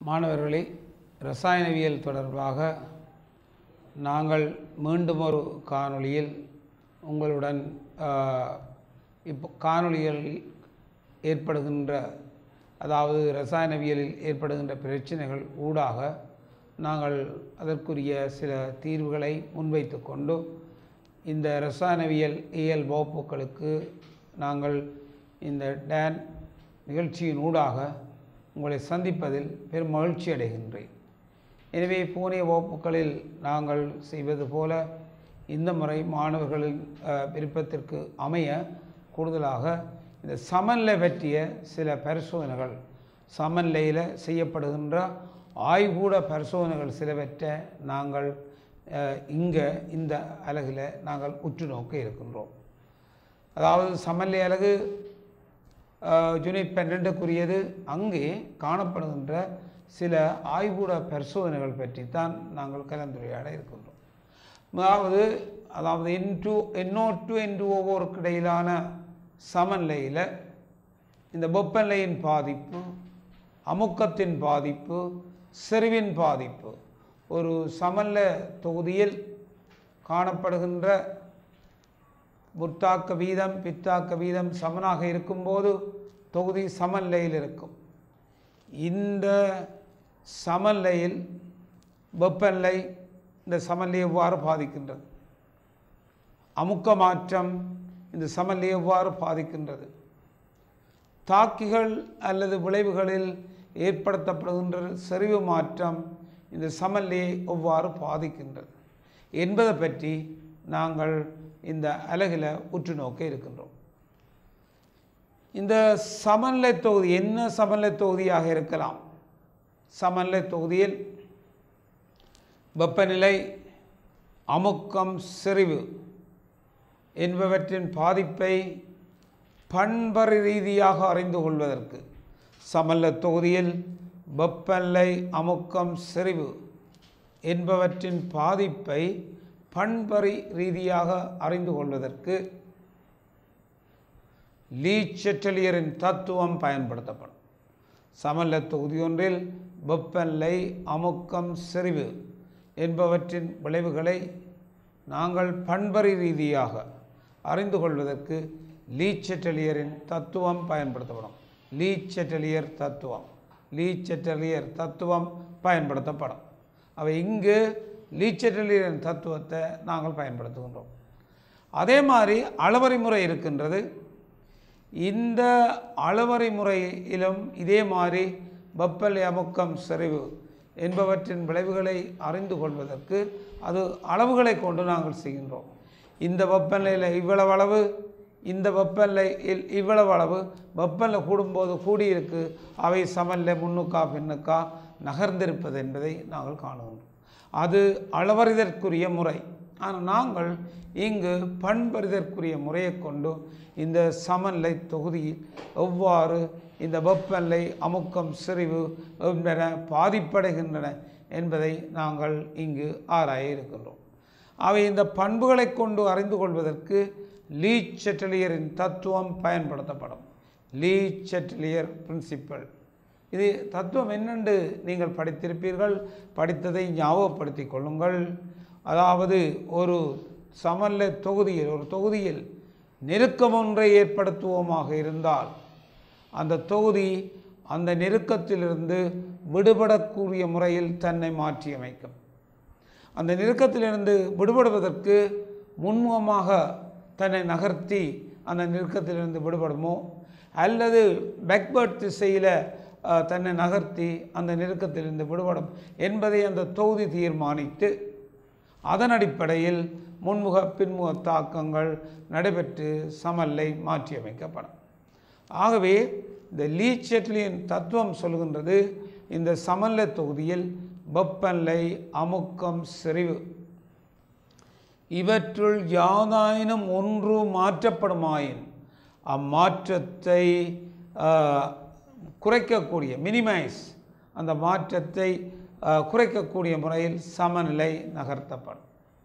மாணவர்களே ரசாயனவியல் தொடர்பாக நாங்கள் மீண்டும் ஒரு காணொளியில் உங்களுடன் ஆஹ், இப்போ காணொளிகளில் ஏற்படுகின்ற அதாவது ரசாயனவியலில் ஏற்படுகின்ற பிரச்சனைகள் ஊடாக நாங்கள் அதற்குரிய சில தீர்வுகளை முன்வைத்து கொண்டு இந்த ரசாயனவியல் இயல் வகுப்புகளுக்கு நாங்கள் இந்த டேன் நிகழ்ச்சியின் ஊடாக உங்களை சந்திப்பதில் பெரும் மகிழ்ச்சி அடைகின்றேன் எனவே பூனைய வகுப்புகளில் நாங்கள் செய்வது போல இந்த முறை மாணவர்களின் அஹ், விருப்பத்திற்கு அமைய கூடுதலாக இந்த சமநிலை பற்றிய சில பரிசோதனைகள் சமநிலையில் செய்யப்படுகின்ற ஆய்வூட பரிசோதனைகள் சிலவற்றை நாங்கள் இங்கே இந்த அலகில் நாங்கள் உற்று நோக்க இருக்கின்றோம் அதாவது சமநிலை அலகு அஹ், யூனிட் பன்னெண்டுக்குரியது அங்கே காணப்படுகின்ற சில ஆய்வூட பரிசோதனைகள் பற்றித்தான் நாங்கள் கலந்துரையாட இருக்கின்றோம் அதாவது அதாவது N two N O two N two ஒவ்வொருக்கு இடையிலான சமநிலையில் இந்த வெப்பநிலையின் பாதிப்பு அமுக்கத்தின் பாதிப்பு செறிவின் பாதிப்பு ஒரு சமநிலை தொகுதியில் காணப்படுகின்ற முத்தாக்க வீதம் பித்தாக்க வீதம் சமனாக இருக்கும்போது தொகுதி சமநிலையில் இருக்கும் இந்த சமநிலையில் வெப்பநிலை இந்த சமநிலையை எவ்வாறு பாதிக்கின்றது அமுக்க மாற்றம் இந்த சமநிலையை எவ்வாறு பாதிக்கின்றது தாக்கிகள் அல்லது விளைவுகளில் ஏற்படுத்தப்படுகின்ற செறிவு மாற்றம் இந்த சமநிலையை எவ்வாறு பாதிக்கின்றது என்பதை பற்றி நாங்கள் இந்த அலகில் உற்று நோக்க இருக்கின்றோம் இந்த சமநிலை தொகுதி என்ன சமநிலை தொகுதியாக இருக்கலாம் சமநிலை தொகுதியில் வெப்பநிலை அமுக்கம் செறிவு என்பவற்றின் பாதிப்பை பண்பறு ரீதியாக அறிந்து கொள்வதற்கு சமநிலை தொகுதியில் வெப்பநிலை அமுக்கம் செறிவு என்பவற்றின் பாதிப்பை பண்பறி ரீதியாக அறிந்து கொள்வதற்கு லீச்செட்டலியரின் தத்துவம் பயன்படுத்தப்படும் சமநிலை தொகுதி ஒன்றில் வெப்பநிலை அமுக்கம் செறிவு என்பவற்றின் விளைவுகளை நாங்கள் பண்பறி ரீதியாக அறிந்து கொள்வதற்கு லீச்செட்டலியரின் தத்துவம் பயன்படுத்தப்படும் லீச்செட்டலியர் தத்துவம் லீச்செட்டலியர் தத்துவம் பயன்படுத்தப்படும் அவை இங்கு லீச்செட்டலியரின் தத்துவத்தை நாங்கள் பயன்படுத்துகின்றோம் அதே மாதிரி அளவறை முறை இருக்கின்றது இந்த அளவறை முறையிலும் இதே மாதிரி வெப்பநிலை அமுக்கம் செறிவு என்பவற்றின் விளைவுகளை அறிந்து கொள்வதற்கு அது அளவுகளை கொண்டு நாங்கள் செய்கின்றோம் இந்த வெப்பநிலையில் இவ்வளவு அளவு இந்த வெப்பநிலையில் இவ்வளவு அளவு வெப்பநிலை கூடும்போது கூடியிருக்கு அவை சமநிலை முன்னுக்கா பின்னுக்கா நகர்ந்திருப்பது என்பதை நாங்கள் காணுகின்றோம் அது அளவறிதற்குரிய முறை ஆனால் நாங்கள் இங்கு பண்பறிதற்குரிய முறையை கொண்டு இந்த சமநிலை தொகுதியில் எவ்வாறு இந்த வெப்பநிலை அமுக்கம் செறிவு என்பன பாதிப்படைகின்றன என்பதை நாங்கள் இங்கு ஆராய இருக்கின்றோம் அவை இந்த பண்புகளை கொண்டு அறிந்து கொள்வதற்கு லீ செட்டலியரின் தத்துவம் பயன்படுத்தப்படும் லீ செட்டலியர் பிரின்சிபல் இது தத்துவம் என்னென்று நீங்கள் படித்திருப்பீர்கள் படித்ததை ஞாபகப்படுத்திக் கொள்ளுங்கள் அதாவது ஒரு சமநிலை தொகுதியில் ஒரு தொகுதியில் நெருக்கம் ஒன்றை ஏற்படுத்துவோமாக இருந்தால் அந்த தொகுதி அந்த நெருக்கத்திலிருந்து விடுபடக்கூடிய முறையில் தன்னை மாற்றியமைக்கும் அந்த நெருக்கத்திலிருந்து விடுபடுவதற்கு முன்முகமாக தன்னை நகர்த்தி அந்த நெருக்கத்திலிருந்து விடுபடுமோ அல்லது பேக்வேர்ட் திசையில் அஹ், தன்னை நகர்த்தி அந்த நெருக்கத்திலிருந்து விடுபடும் என்பதை அந்த தொகுதி தீர்மானித்து அதன் அடிப்படையில் முன்முக பின்முக தாக்கங்கள் நடைபெற்று சமநிலை மாற்றியமைக்கப்படும் ஆகவே இந்த லீச்செட்லியின் தத்துவம் சொல்கின்றது இந்த சமநிலை தொகுதியில் வெப்பநிலை அமுக்கம் செறிவு இவற்றுள் யாதாயினும் ஒன்று மாற்றப்படுமாயின் அம்மாற்றத்தை ஆஹ், குறைக்கக்கூடிய மினிமைஸ் அந்த மாற்றத்தை ஆஹ், குறைக்கக்கூடிய முறையில் சமநிலை நகர்த்தப்படும்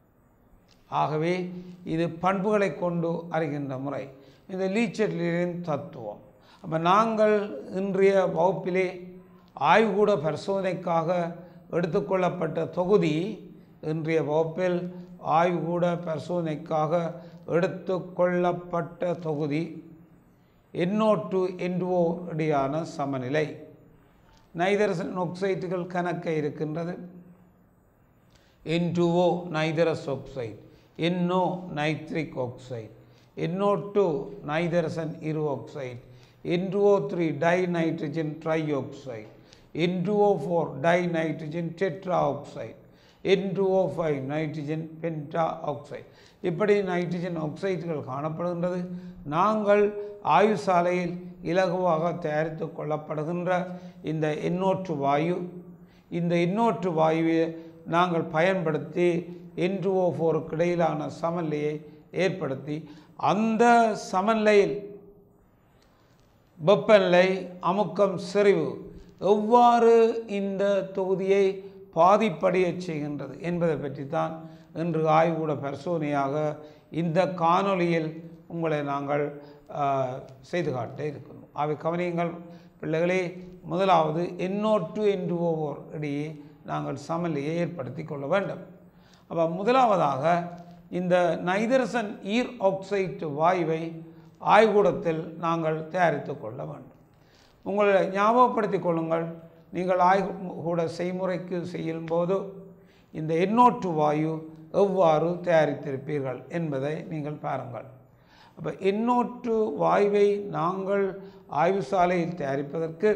ஆகவே இது பண்புகளை கொண்டு அறிகின்ற முறை இந்த லீச்செட்லியின் தத்துவம் அப்போ நாங்கள் இன்றைய வகுப்பிலே ஆய்வுகூட பரிசோதனைக்காக எடுத்துக்கொள்ளப்பட்ட தொகுதி இன்றைய வகுப்பில் ஆய்வுகூட பரிசோதனைக்காக எடுத்துக்கொள்ளப்பட்ட தொகுதி எண்ணூற்று என்டுஓ இடையான சமநிலை நைதரசன் ஒக்சைட்டுகள் கணக்க இருக்கின்றது N2O nitrous oxide, NO nitric oxide, NO2 nitrogen இரு oxide, N2O3 dinitrogen trioxide, N2O4 dinitrogen tetraoxide, N2O5 nitrogen pentaoxide இப்படி நைட்ரஜன் ஆக்சைடுகள் காணப்படுகின்றது நாங்கள் ஆயுசாலையில் இலகுவாக தயாரித்து கொள்ளப்படுகின்ற இந்த எண்ணூற்று வாயு இந்த எண்ணூற்று வாயுவை நாங்கள் பயன்படுத்தி என்டுஓ ஃபோருக்கு இடையிலான சமநிலையை ஏற்படுத்தி அந்த சமநிலையில் வெப்பநிலை அமுக்கம் செறிவு எவ்வாறு இந்த தொகுதியை பாதிப்படைய செய்கின்றது என்பதை பற்றி தான் இன்று ஆய்வுக்கூட பரிசோதனையாக இந்த காணொளியில் உங்களை நாங்கள் ஆஹ், செய்து காட்ட இருக்கின்றோம் அவை கவனியுங்கள் பிள்ளைகளே முதலாவது எண்ணூற்று என்று ஒவ்வொரு இடையே நாங்கள் சமநிலையை ஏற்படுத்தி கொள்ள வேண்டும் அப்போ முதலாவதாக இந்த நைதரசன் ஈர் ஆக்சைடு வாயுவை ஆய்வுக்கூடத்தில் நாங்கள் தயாரித்து கொள்ள வேண்டும் உங்களை ஞாபகப்படுத்திக் கொள்ளுங்கள் நீங்கள் ஆய்வுக்கூட செய்முறைக்கு செய்யும்போது இந்த எண்ணூற்று வாயு எவ்வாறு தயாரித்திருப்பீர்கள் என்பதை நீங்கள் பாருங்கள் அப்போ எண்ணூற்று வாயுவை நாங்கள் ஆய்வுசாலையில் தயாரிப்பதற்கு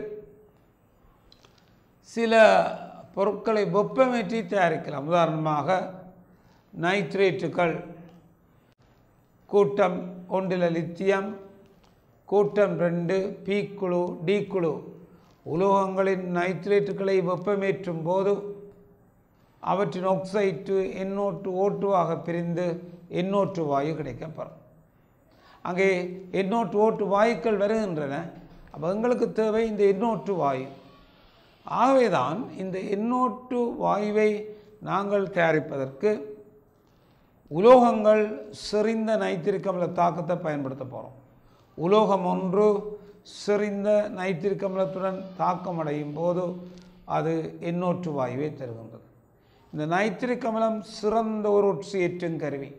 சில பொருட்களை வெப்பமேற்றி தயாரிக்கலாம் உதாரணமாக நைட்ரேட்டுகள் கூட்டம் ஒன்றில் லித்தியம் கூட்டம் ரெண்டு பி குழு டி குழு உலோகங்களின் நைட்ரேட்டுகளை வெப்பமேற்றும் போது அவற்றின் ஆக்சைட்டு எண்ணூற்று ஓட்டுவாக பிரிந்து எண்ணூற்று வாயு கிடைக்கப்பெறும் அங்கே எண்ணூற்று ஓட்டு வாயுக்கள் வருகின்றன அப்போ எங்களுக்கு தேவை இந்த எண்ணூற்று வாயு ஆகவேதான் இந்த எண்ணூற்று வாயுவை நாங்கள் தயாரிப்பதற்கு உலோகங்கள் செறிந்த நைத்திரிக் அமில தாக்கத்தை பயன்படுத்த போகிறோம் உலோகம் ஒன்று செறிந்த நைத்திரிக் அமிலத்துடன் தாக்கமடையும் போது அது எண்ணூற்று வாயுவை தருகின்றது இந்த நைத்திரிக் அமிலம் சிறந்த ஒரு ஒட்சியேற்றும் கருவி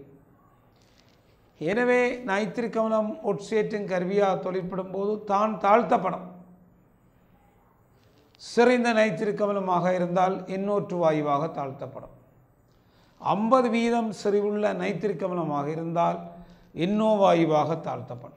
எனவே நைத்திரிக் அமிலம் ஒட்சியேற்றும் கருவியாக தொழிற்படும் போது தான் தாழ்த்தப்படும் சிறைந்த நைத்திரிக் அமிலமாக இருந்தால் எண்ணூற்று வாயுவாக தாழ்த்தப்படும் ஐம்பது வீதம் செறிவுள்ள நைத்திரிக் அமிலமாக இருந்தால் எண்ணோ வாயுவாக தாழ்த்தப்படும்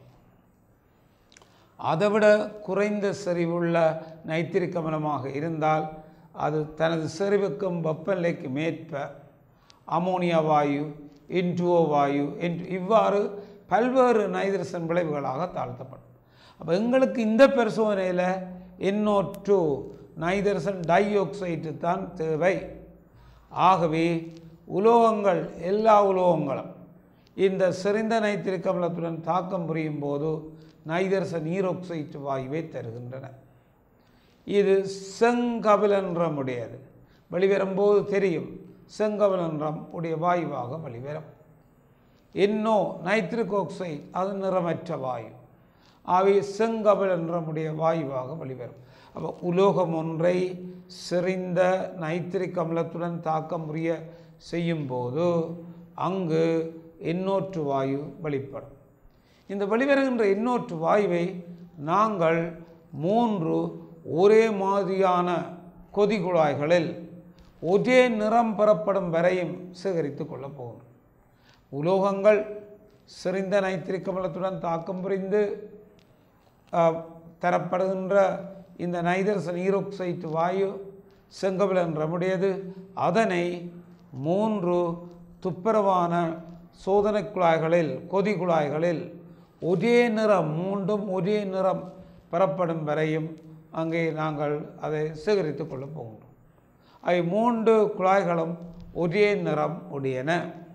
அதைவிட குறைந்த செறிவுள்ள நைத்திரிக் அமிலமாக இருந்தால் அது தனது செறிவுக்கும் வெப்பநிலைக்கு மேற்ப அமோனியா வாயு இன்டுஓ வாயு என்று இவ்வாறு பல்வேறு நைதரசன் விளைவுகளாக தாழ்த்தப்படும் அப்போ எங்களுக்கு இந்த பரிசோதனையில் எண்ணூற்று நைதரசன் டைஆக்சைடு தான் தேவை ஆகவே உலோகங்கள் எல்லா உலோகங்களும் இந்த செறிந்த நைத்திரிக் அமிலத்துடன் தாக்கம் புரியும் போது நைதரசன் ஈரோக்சைட்டு வாயுவை தருகின்றன இது செங்கபிலன்றம் உடையது வெளிவரும்போது தெரியும் செங்கபிலன்றம் உடைய வாயுவாக வெளிவரும் இன்னோ நைட்ரிக் ஆக்சைடு அது நிறமற்ற வாயு அவை செங்கபிலன்றமுடைய வாயுவாக வெளிவரும் அப்போ உலோகம் ஒன்றை செறிந்த நைத்திரிக் அமிலத்துடன் தாக்கம் புரிய செய்யும்போது அங்கு எண்ணூற்று வாயு வெளிப்படும் இந்த வெளிவருகின்ற எண்ணூற்று வாயுவை நாங்கள் மூன்று ஒரே மாதிரியான கொதிகுழாய்களில் ஒரே நிறம் பெறப்படும் வரையும் சேகரித்து கொள்ளப் போகின்றோம் உலோகங்கள் செறிந்த நைத்திரிக் அமிலத்துடன் தாக்கம் புரிந்து அஹ், தரப்படுகின்ற இந்த நைதரசன் ஈரோக்சைட்டு வாயு செங்கபில் என்றமுடையது அதனை மூன்று துப்புரவான சோதனை குழாய்களில் கொதி குழாய்களில் ஒரே நிறம் மூன்றும் ஒரே நிறம் பெறப்படும் வரையும் அங்கே நாங்கள் அதை சேகரித்து கொள்ளப் போகின்றோம் அவை மூன்று குழாய்களும் ஒரே நிறம் உடையன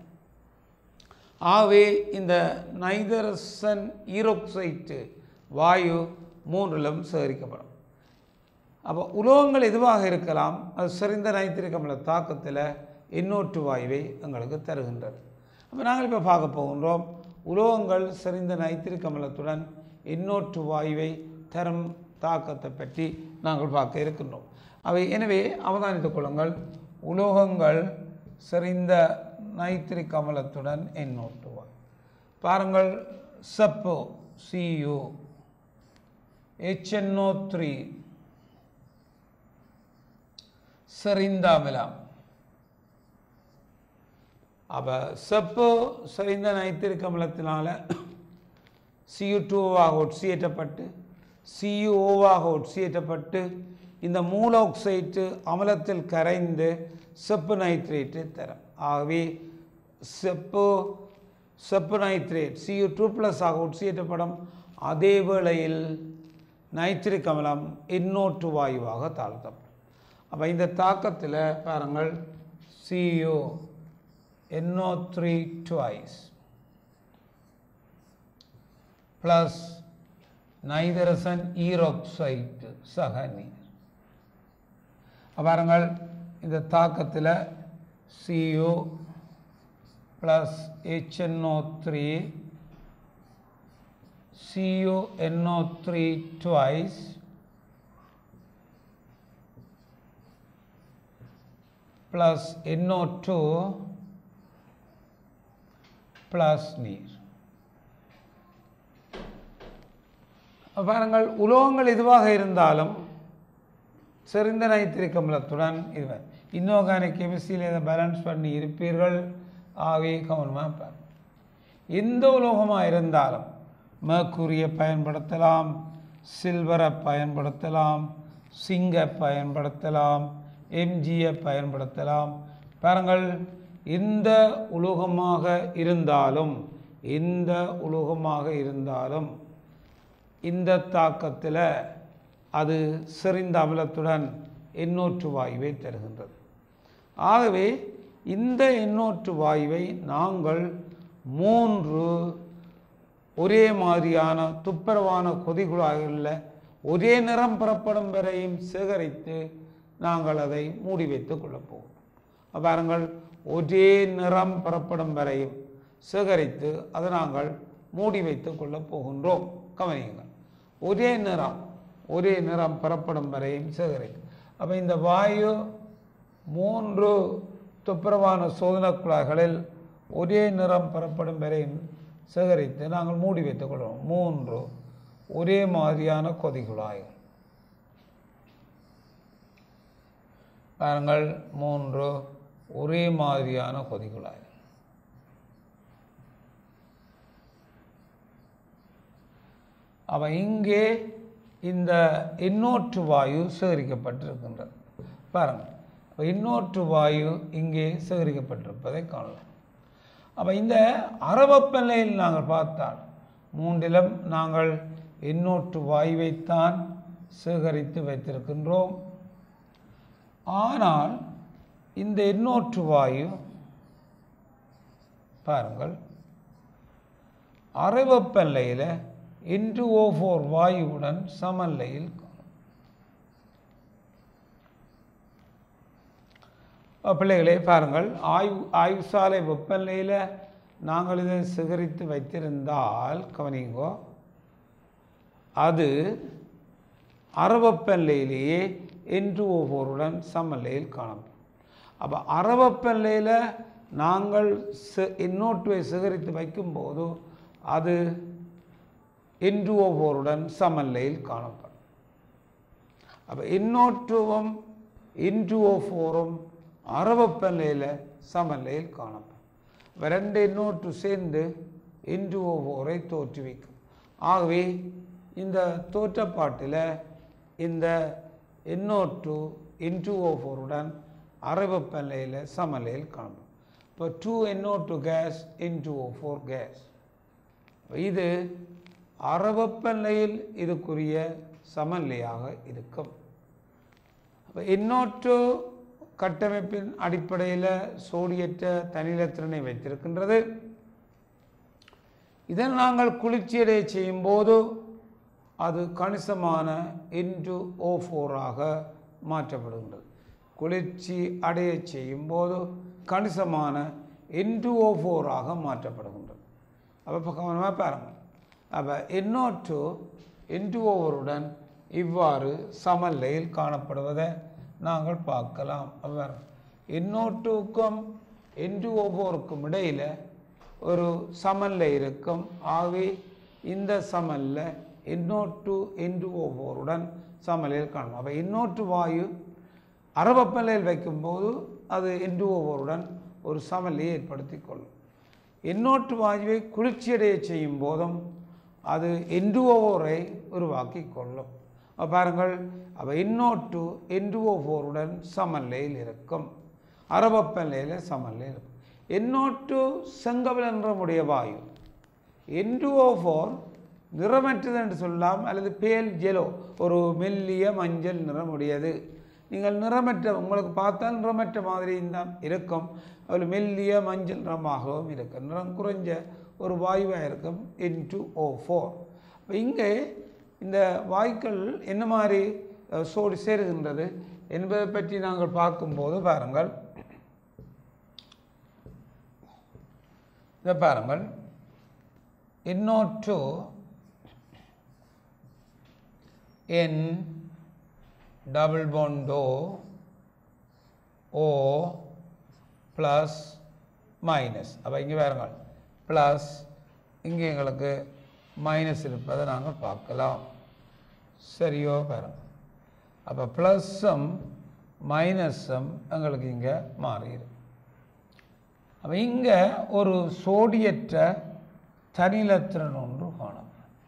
ஆகவே இந்த நைதரசன் ஈரோக்சைட்டு வாயு மூன்றிலும் சேகரிக்கப்படும் அப்போ உலோகங்கள் எதுவாக இருக்கலாம் அது செறிந்த நைத்திரிக் அமில தாக்கத்தில் எண்ணூற்று வாயுவை எங்களுக்கு தருகின்றது அப்போ நாங்கள் இப்போ பார்க்க போகின்றோம் உலோகங்கள் செறிந்த நைத்திரிக் அமிலத்துடன் எண்ணூற்று வாயுவை தரும் தாக்கத்தை பற்றி நாங்கள் பார்க்க இருக்கின்றோம் அவை எனவே அவதானித்துக் கொள்ளுங்கள் உலோகங்கள் செறிந்த நைத்திரிக் அமிலத்துடன் எண்ணூட்டுவாய் பாருங்கள் செப்போ சியு HNO த்ரீ செறிந்த அமிலம் அப்போ செப்பு செறிந்த நைத்திரிக் அமிலத்தினால சியு டூவாக ஒட்சியேற்றப்பட்டு சியு ஓவாக ஒட்சியேற்றப்பட்டு இந்த மூல ஆக்சைட்டு அமிலத்தில் கரைந்து செப்பு நைட்ரேட்டு தரும் ஆகவே செப்பு செப்பு நைட்ரேட் சியு டூ ப்ளஸ் ஆக ஒட்சியேற்றப்படும் அதே வேளையில் நைட்ரிக் அமிலம் இன்னொற்று வாயுவாக தாழ்த்தப்படும் அப்போ இந்த தாக்கத்தில் பாருங்கள் C U NO three twice plus நைதரசன் ஈரோக்சைட்டு சக நீர் அப்ப பாருங்கள் இந்த தாக்கத்தில் C U plus H N O three C U N O three twice plus N O two plus நீர் அப்ப பாருங்கள் உலோகங்கள் எதுவாக இருந்தாலும் செறிந்த நைத்திரிக் அமிலத்துடன் இது இன்ஆர்கானிக் கெமிஸ்ட்ரியில் இதை பேலன்ஸ் பண்ணி இருப்பீர்கள் ஆகவே கவனமாக பாருங்கள் எந்த உலோகமாக இருந்தாலும் மேற்கூறியை பயன்படுத்தலாம் சில்வரை பயன்படுத்தலாம் சிங்கை பயன்படுத்தலாம் எம்ஜியை பயன்படுத்தலாம் பாருங்கள் எந்த உலோகமாக இருந்தாலும் எந்த உலோகமாக இருந்தாலும் இந்த தாக்கத்தில் அது செறிந்த அமிலத்துடன் எண்ணூற்று வாயுவை தருகின்றது ஆகவே இந்த எண்ணூற்று வாயுவை நாங்கள் மூன்று ஒரே மாதிரியான துப்புரவான கொதிகுழாய்களில் ஒரே நிறம் பெறப்படும் வரையும் சேகரித்து நாங்கள் அதை மூடி வைத்துக் கொள்ளப் போகிறோம் அப்ப பாருங்கள் ஒரே நிறம் பெறப்படும் வரையும் சேகரித்து அதை நாங்கள் மூடி வைத்துக் கொள்ளப் போகின்றோம் கவனியுங்கள் ஒரே நிறம் ஒரே நிறம் பெறப்படும் வரையும் சேகரித்து அப்போ இந்த வாயு மூன்று துப்புரவான சோதனைக் குழாய்களில் ஒரே நிறம் பெறப்படும் வரையும் சேகரித்து நாங்கள் மூடி வைத்துக் கொள்வோம் மூன்று ஒரே மாதிரியான கொதிகுழாய்கள் பாருங்கள் மூன்று ஒரே மாதிரியான கொதிகுழாய் அப்ப இங்கே இந்த இன்னொற்று வாயு சேகரிக்கப்பட்டிருக்கின்றது பாருங்கள் அப்ப இன்னொற்று வாயு இங்கே சேகரிக்கப்பட்டிருப்பதை காணலாம் அப்போ இந்த அறவப்பெல்லையில் நாங்கள் பார்த்தால் மூன்றிலும் நாங்கள் எண்ணூற்று வாயுவைத்தான் சேகரித்து வைத்திருக்கின்றோம் ஆனால் இந்த எண்ணூற்று வாயு பாருங்கள் அரைவப்பெல்லையில் இன்று ஓ ஃபோர் வாயுவுடன் சமநிலையில் காணும். அப்ப பிள்ளைகளே பாருங்கள் ஆய்வு ஆய்வு சாலை வெப்பநிலையில் நாங்கள் இதை சேகரித்து வைத்திருந்தால் கவனிங்கோ அது அறவப்பெல்லையிலேயே என்று ஒவ்வொருடன் சமநிலையில் காணப்படும் அப்போ அறவப்பெல்லையில் நாங்கள் செ- எண்ணூற்றுவை சேகரித்து வைக்கும்போது அது என்று ஒவ்வொருடன் சமநிலையில் காணப்படும் அப்போ எண்ணூற்றுவும் இன்டு ஓ ஃபோரும் அறவப்பெல்லையில் சமநிலையில் காணப்படும் அப்ப ரெண்டு எண்ணூற்று சேர்ந்து இன்டு ஓ ஃபோரை தோற்றுவிக்கும் ஆகவே இந்த தோற்றப்பாட்டில் இந்த எண்ணூற்று இன்டு ஓ ஃபோருடன் அறவப்பெல்லையில் சமநிலையில் காணப்படும் இப்போ டூ எண்ணூற்று gas N two O four gas இது அறவப்பெல்லையில் இதுக்குரிய சமநிலையாக இருக்கும் அப்போ இன்னொற்று கட்டமைப்பின் அடிப்படையில் சோடியற்ற தனிலத்திறனை வைத்திருக்கின்றது இதை நாங்கள் குளிர்ச்சியடைய செய்யும்போது அது கணிசமான இன்டு ஓ ஃபோராக மாற்றப்படுகின்றது குளிர்ச்சி அடைய செய்யும்போது கணிசமான இன்டு ஓ ஃபோராக மாற்றப்படுகின்றது அப்போ கவனமாக பாருங்கள் அப்போ இன்னொற்று இன்டு ஓவருடன் இவ்வாறு சமநிலையில் காணப்படுவதை நாங்கள் பார்க்கலாம் அவர் இன்னொட்டுக்கும் என்று ஒவ்வொருக்கும் இடையில் ஒரு சமநிலை இருக்கும் ஆகவே இந்த சமல்ல இன்னொட்டு என்று ஒவ்வொருடன் சமநிலையில் காணும் அப்போ இன்னொட்டு வாயு அறவப்பநிலையில் வைக்கும்போது அது என்று ஒவ்வொருடன் ஒரு சமநிலையை ஏற்படுத்தி கொள்ளும் எண்ணோட்டு வாயுவை குளிர்ச்சியடைய செய்யும் போதும் அது என்டுஓவோரை உருவாக்கி கொள்ளும் அப்ப பாருங்கள் அப்போ இன்னோட்டு என்டுஓவோருடன் சமநிலையில் இருக்கும் அரவப்பநிலையில் சமநிலையில் இருக்கும் எண்ணோட்டு செங்கவல் என்றமுடைய வாயு என்டுஓ ஃபோர் நிறமற்றது என்று சொல்லலாம் அல்லது பேல் ஜெலோ ஒரு மெல்லிய மஞ்சள் நிறமுடையது நீங்கள் நிறமற்ற உங்களுக்கு பார்த்தால் நிறமற்ற மாதிரி தான் இருக்கும் ஒரு மெல்லிய மஞ்சள் நிறமாகவும் இருக்கும் நிறம் குறைஞ்ச ஒரு வாயுவாக இருக்கும் என் டூ ஓ ஃபோர் இப்போ இங்கே இந்த வாயுக்கள் என்ன மாதிரி அஹ், சோடி சேருகின்றது என்பதை பற்றி நாங்கள் பார்க்கும்போது பாருங்கள் இதை பாருங்கள் இன்னொற்று என் டபுள் பொண்டோ ஓ ப்ளஸ் மைனஸ் அப்போ இங்கே பாருங்கள் ப்ளஸ் இங்கே எங்களுக்கு மைனஸ் இருப்பதை நாங்கள் பார்க்கலாம் சரியோ பாருங்கள் அப்போ ப்ளஸ்ஸும் மைனஸும் எங்களுக்கு இங்கே மாறிடும் அப்போ இங்கே ஒரு சோடியற்ற தனிலத்திரன் ஒன்று காணப்படும்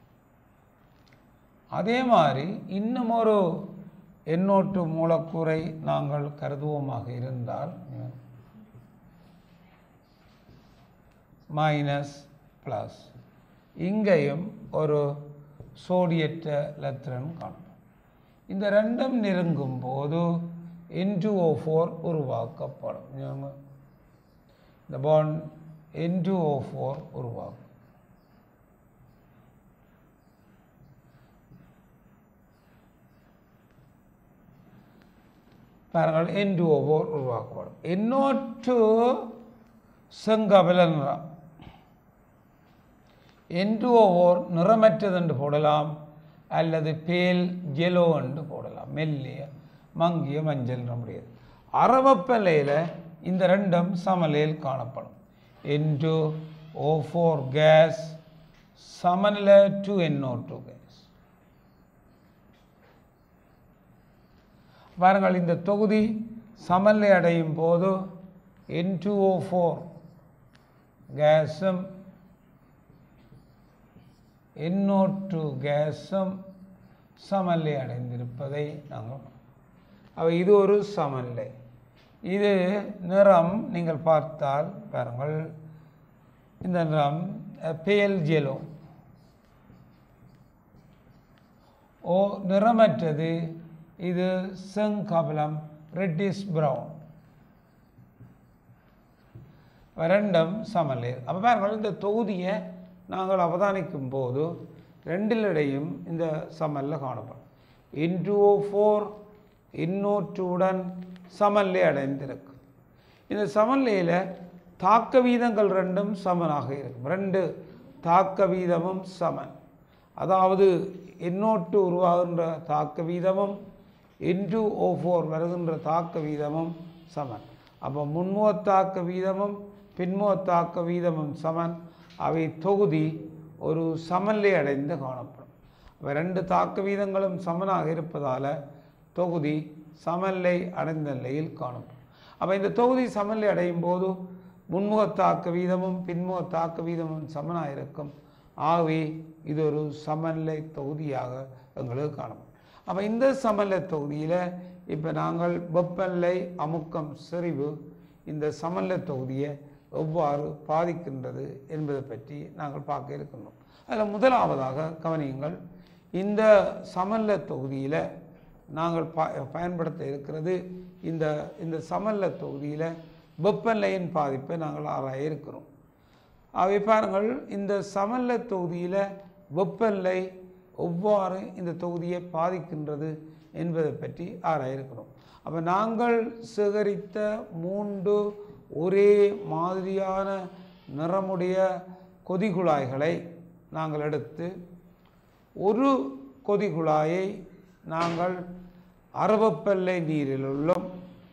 அதே மாதிரி இன்னும் ஒரு எண்ணோட்டு மூலக்கூறை நாங்கள் கருதுவோமாக இருந்தால் மைனஸ் ப்ளஸ் இங்கேயும் ஒரு சோடியற்ற லத்திரன் காணும் இந்த ரெண்டும் நெருங்கும் போது N2O4 ஃபோர் உருவாக்கப்படும் ஞாபகம் இந்த பாண்ட் N2O4 ஃபோர் உருவாக்கும் பாருங்கள் N2O4 ஃபோர் உருவாக்கப்படும் இன்னொற்று செங்கபல நிறம் N2O ஓர் நிறமற்றது என்று போடலாம் அல்லது பேல் ஜெலோ என்று போடலாம் மெல்லிய மங்கிய மஞ்சள் நிறமுடையது அரவப்பலையில் இந்த ரெண்டும் சமநிலையில் காணப்படும் N2 ஓ ஃபோர் கேஸ் சமநிலை டு NO டூ கேஸ் பாருங்கள் இந்த தொகுதி சமநிலை அடையும் போது N2O4 ஃபோர் கேஸும் NO2 கேஸும் சமநிலை அடைந்திருப்பதை நாங்கள் அவை இது ஒரு சமநிலை இது நிறம் நீங்கள் பார்த்தால் பாருங்கள் இந்த நிறம் பேல் ஜெலோ ஓ நிறமற்றது இது செங்கபலம் ரெட்டிஷ் பிரவுன் ரெண்டும் சமநிலை அப்போ பாருங்கள் இந்த தொகுதியை நாங்கள் அவதானிக்கும் போது ரெண்டிலடையும் இந்த சமல்ல காணப்படும் இன்டூஓ ஃபோர் இன்னூற்றுடன் சமநிலை அடைந்திருக்கும் இந்த சமநிலையில் தாக்க வீதங்கள் ரெண்டும் சமனாக இருக்கும் ரெண்டு தாக்க வீதமும் சமன் அதாவது இன்னோட்டு உருவாகின்ற தாக்க வீதமும் இன்டு ஓ ஃபோர் வருகின்ற தாக்க வீதமும் சமன் அப்போ முன்முகத்தாக்க வீதமும் பின்முகத்தாக்க வீதமும் சமன் அவை தொகுதி ஒரு சமநிலை அடைந்து காணப்படும் அப்ப ரெண்டு தாக்க வீதங்களும் சமனாக இருப்பதால் தொகுதி சமநிலை அடைந்த நிலையில் காணப்படும் அப்போ இந்த தொகுதி சமநிலை அடையும் போது முன்முகத்தாக்க வீதமும் பின்முகத்தாக்க வீதமும் சமனாக இருக்கும் ஆகவே இது ஒரு சமநிலை தொகுதியாக எங்களுக்கு காணப்படும் அப்போ இந்த சமநிலை தொகுதியில் இப்போ நாங்கள் வெப்பநிலை அமுக்கம் செறிவு இந்த சமநிலை தொகுதியை எவ்வாறு பாதிக்கின்றது என்பதை பற்றி நாங்கள் பார்க்க இருக்கின்றோம் அதில் முதலாவதாக கவனியுங்கள் இந்த சமநிலை தொகுதியில் நாங்கள் ப பயன்படுத்த இருக்கிறது இந்த இந்த சமநிலை தொகுதியில் வெப்பநிலையின் பாதிப்பை நாங்கள் ஆராய இருக்கிறோம் அவை பாருங்கள் இந்த சமநிலை தொகுதியில் வெப்பநிலை எவ்வாறு இந்த தொகுதியை பாதிக்கின்றது என்பதை பற்றி ஆராய இருக்கிறோம் அப்போ நாங்கள் சேகரித்த மூன்று ஒரே மாதிரியான நிறமுடைய கொதிகுழாய்களை நாங்கள் எடுத்து ஒரு கொதிகுழாயை நாங்கள் அரவப்பல்லை நீரில் உள்ளோம்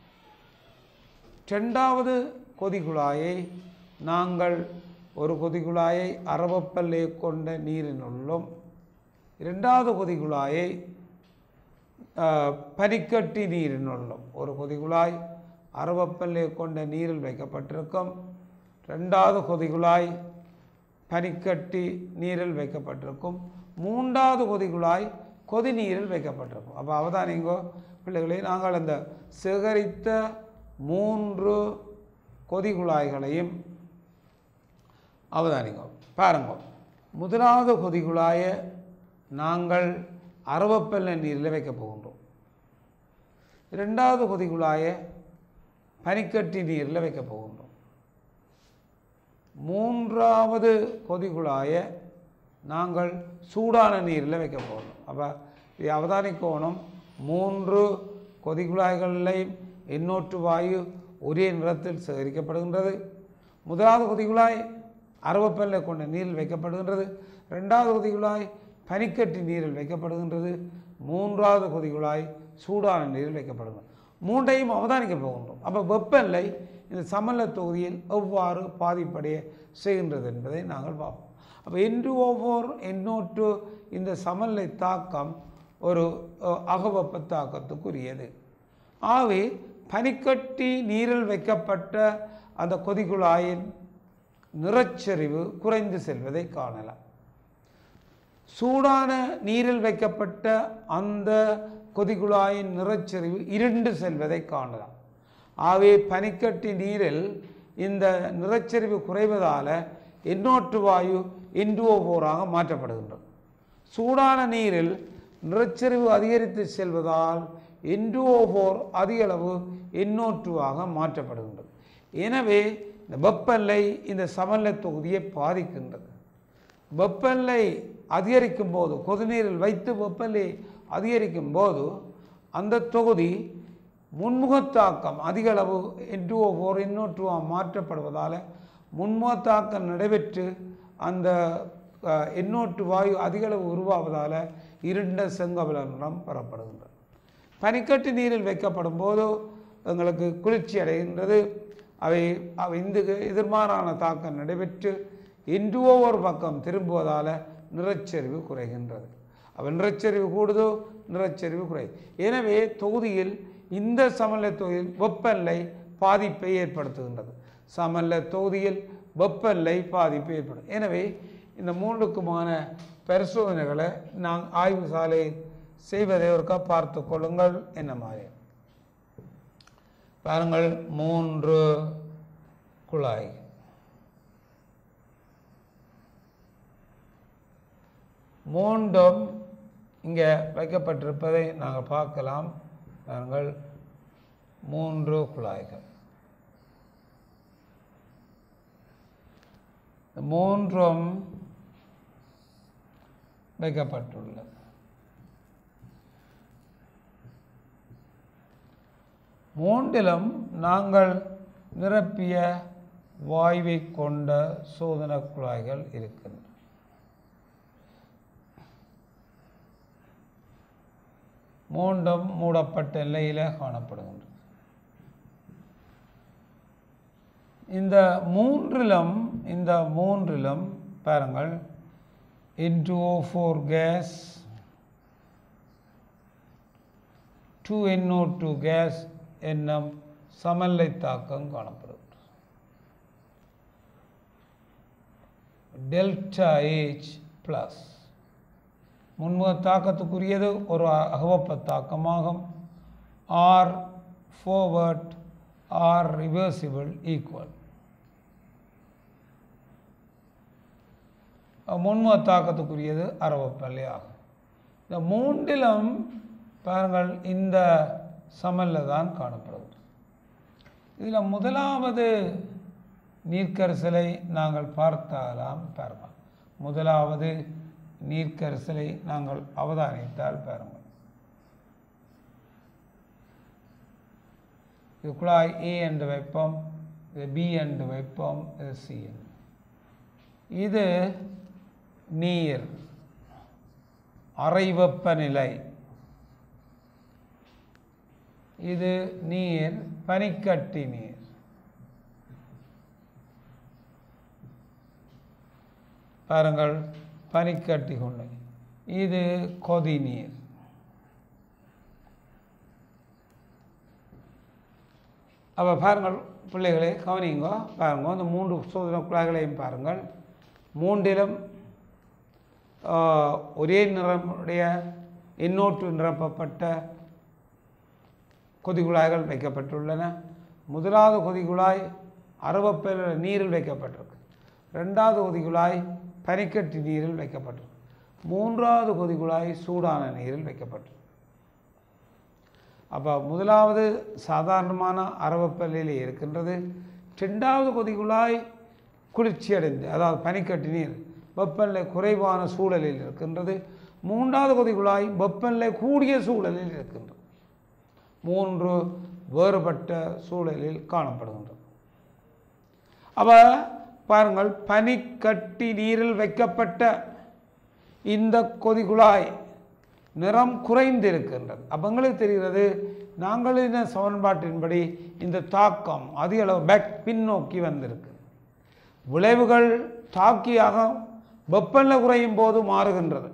ரெண்டாவது கொதிகுழாயை நாங்கள் ஒரு கொதிகுழாயை அரவப்பல்லை கொண்ட நீரில் உள்ளோம் இரண்டாவது கொதிகுழாயை ஆஹ், பனிக்கட்டி நீரில் உள்ளோம் ஒரு கொதிகுழாய் அரவப்பல்லை கொண்ட நீரில் வைக்கப்பட்டிருக்கும் ரெண்டாவது கொதிகுழாய் பனிக்கட்டி நீரில் வைக்கப்பட்டிருக்கும் மூன்றாவது கொதிகுழாய் கொதி நீரில் வைக்கப்பட்டிருக்கும் அப்போ அவதானிங்கோ பிள்ளைகளே நாங்கள் அந்த சேகரித்த மூன்று கொதிகுழாய்களையும் அவதானிங்கோ பாருங்க முதலாவது கொதிகுழாயை நாங்கள் அரவப்பல்ல நீரில் வைக்கப் போகின்றோம் இரண்டாவது கொதிகுழாயை பனிக்கட்டி நீரில் வைக்கப் போகின்றோம் மூன்றாவது கொதிகுழாயை நாங்கள் சூடான நீரில் வைக்க போகணும் அப்போ இது அவதானிக்கோணும் மூன்று கொதிகுழாய்களிலையும் எண்ணூற்று வாயு ஒரே நிறத்தில் சேகரிக்கப்படுகின்றது முதலாவது கொதிகுழாய் அரவப்பல்லை கொண்ட நீரில் வைக்கப்படுகின்றது ரெண்டாவது கொதிகுழாய் பனிக்கட்டி நீரில் வைக்கப்படுகின்றது மூன்றாவது கொதிகுழாய் சூடான நீரில் வைக்கப்படுகின்றது மூன்றையும் அவதானிக்க போகின்றோம் அப்போ வெப்பநிலை இந்த சமநிலை தொகுதியில் எவ்வாறு பாதிப்படைய செய்கின்றது என்பதை நாங்கள் பார்ப்போம் அப்போ என்டு ஓவோர் எண்ணூற்று இந்த சமநிலை தாக்கம் ஒரு அஹ், அகவெப்ப தாக்கத்துக்குரியது ஆகவே பனிக்கட்டி நீரில் வைக்கப்பட்ட அந்த கொதிகுழாயின் நிறச்சரிவு குறைந்து செல்வதை காணலாம் சூடான நீரில் வைக்கப்பட்ட அந்த கொதிகுழாயின் நிறச்சரிவு இருண்டு செல்வதை காணலாம் ஆகவே பனிக்கட்டி நீரில் இந்த நிறச்சரிவு குறைவதால் எண்ணூற்று வாயு இன்டுவோபோராக மாற்றப்படுகின்றது சூடான நீரில் நிறச்சரிவு அதிகரித்து செல்வதால் இன்டுவோபோர் அதிக அளவு எண்ணூற்றுவாக மாற்றப்படுகின்றது எனவே இந்த வெப்பநிலை இந்த சமநிலை தொகுதியை பாதிக்கின்றது வெப்பநிலை அதிகரிக்கும் போது கொதிநீரில் வைத்து வெப்பநிலை அதிகரிக்கும் போது அந்த தொகுதி முன்முகத்தாக்கம் அதிக அளவு என்டுஓ ஃபோர் இன்னொற்றுவா மாற்றப்படுவதால் முன்முகத்தாக்கம் நடைபெற்று அந்த அஹ், எண்ணூற்று வாயு அதிக அளவு உருவாவதால் இருண்ட செங்கபல நிறம் பெறப்படுகின்றது பனிக்கட்டு நீரில் வைக்கப்படும் போது எங்களுக்கு குளிர்ச்சி அடைகின்றது அவை அவை இந்த எதிர்மாறான தாக்கம் நடைபெற்று இன்றுவோ ஒரு பக்கம் திரும்புவதால் நிறச்சரிவு குறைகின்றது அப்போ நிறச்சரிவு கூடுதோ நிறச்சரிவு குறை எனவே தொகுதியில் இந்த சமநிலை தொகுதியில் வெப்பநிலை பாதிப்பை ஏற்படுத்துகின்றது சமநிலை தொகுதியில் வெப்பநிலை பாதிப்பு ஏற்படும் எனவே இந்த மூன்றுக்குமான பரிசோதனைகளை நான் ஆய்வு சாலையில் செய்வதை ஒருக்கா பார்த்து கொள்ளுங்கள் என்ன மாதிரி பாருங்கள் மூன்று குழாய் மூன்றும் இங்கே வைக்கப்பட்டிருப்பதை நாங்கள் பார்க்கலாம் பாருங்கள் மூன்று குழாய்கள் இந்த மூன்றும் வைக்கப்பட்டுள்ளது மூன்றிலும் நாங்கள் நிரப்பிய வாயுவை கொண்ட சோதனை குழாய்கள் இருக்கின்றன மூன்றும் மூடப்பட்ட நிலையில் காணப்படுகின்றது இந்த மூன்றிலும் இந்த மூன்றிலும் பாருங்கள் N two O four gas two N O two gas என்னும் சமநிலை தாக்கம் காணப்படுகிறது டெல்டா ஏச் ப்ளஸ் முன்முக தாக்கத்துக்குரியது ஒரு அகவப்ப தாக்கமாகும் R forward R reversible equal முன்முக தாக்கத்துக்குரியது அறவப்பள்ளி ஆகும் இந்த மூன்றிலும் பாருங்கள் இந்த சமல்ல தான் காணப்படுகிறது இதில் முதலாவது நீர்க்கரிசலை நாங்கள் பார்த்தாலாம் பாருங்கள் முதலாவது நீர்க்கரிசலை நாங்கள் அவதானித்தால் பாருங்கள் இது குழாய் ஏ என்று வைப்போம் இது பி என்று வைப்போம் இது சி என்று இது நீர் அறை வெப்பநிலை இது நீர் பனிக்கட்டி நீர் பாருங்கள் பனிக்கட்டி கொண்டு இது கொதி நீர் அப்போ பாருங்கள் பிள்ளைகளே கவனிங்கோ பாருங்க இந்த மூன்று சோதனை குழாய்களையும் பாருங்கள் மூன்றிலும் ஆஹ், ஒரே நிறமுடைய எண்ணூற்று நிரப்பப்பட்ட கொதிக்குழாய்கள் வைக்கப்பட்டுள்ளன முதலாவது கொதிக்குழாய் அறுபப்பேர் நீரில் வைக்கப்பட்டிருக்கு ரெண்டாவது கொதிக்குழாய் பனிக்கட்டி நீரில் வைக்கப்பட்டிருக்கு மூன்றாவது கொதிக்குழாய் சூடான நீரில் வைக்கப்பட்டிருக்கு அப்போ முதலாவது சாதாரணமான அரவப்பல்லிலே இருக்கின்றது ரெண்டாவது கொதிக்குழாய் குளிர்ச்சி அடைந்து அதாவது பனிக்கட்டி நீர் வெப்பநிலை குறைவான சூழலில் இருக்கின்றது மூன்றாவது கொதிக்குழாய் வெப்பநிலை கூடிய சூழலில் இருக்கின்றது மூன்று வேறுபட்ட சூழலில் காணப்படுகின்றது அப்ப பாருங்கள் பனிக்கட்டி நீரில் வைக்கப்பட்ட இந்த கொதிகுழாய் நிறம் குறைந்திருக்கின்றது அப்போ எங்களுக்கு தெரிகிறது நாங்கள் இந்த சமன்பாட்டின்படி இந்த தாக்கம் அதிக அளவு பேக் பின்னோக்கி வந்திருக்கு விளைவுகள் தாக்கியாக வெப்பநிலை குறையும் போது மாறுகின்றது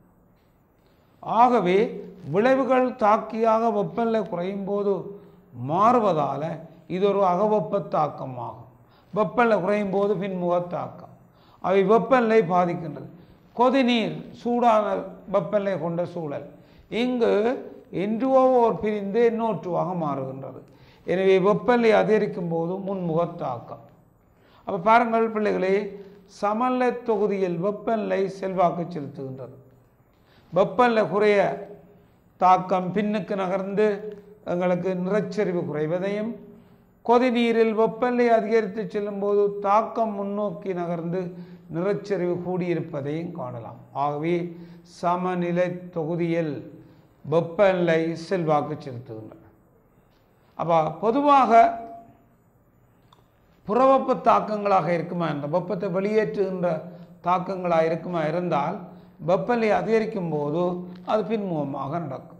ஆகவே விளைவுகள் தாக்கியாக வெப்பநிலை குறையும் போது மாறுவதால் இது ஒரு அகவெப்ப தாக்கமாகும் வெப்பநிலை குறையும் போது பின்முக தாக்கம் அவை வெப்பநிலை பாதிக்கின்றது கொதிநீர் சூடான வெப்பநிலை கொண்ட சூழல் இங்கு என்றுவோ ஓர் பிரிந்து எண்ணூற்றுவாக மாறுகின்றது எனவே வெப்பநிலை அதிகரிக்கும் போது முன்முக தாக்கம் அப்போ பாருங்கள் பிள்ளைகளே சமநிலை தொகுதியில் வெப்பநிலை செல்வாக்கு செலுத்துகின்றது வெப்பநிலை குறைய தாக்கம் பின்னுக்கு நகர்ந்து எங்களுக்கு நிறச்சரிவு குறைவதையும் கொதிநீரில் வெப்பநிலை அதிகரித்து செல்லும்போது தாக்கம் முன்னோக்கி நகர்ந்து நிறச்சரிவு கூடியிருப்பதையும் காணலாம் ஆகவே சமநிலை தொகுதியில் வெப்பநிலை செல்வாக்கு செலுத்துகின்றன அப்போ பொதுவாக புறவெப்ப தாக்கங்களாக இருக்குமா என்ற வெப்பத்தை வெளியேற்றுகின்ற தாக்கங்களாக இருக்குமா இருந்தால் வெப்பநிலை அதிகரிக்கும் போது அது பின்முகமாக நடக்கும்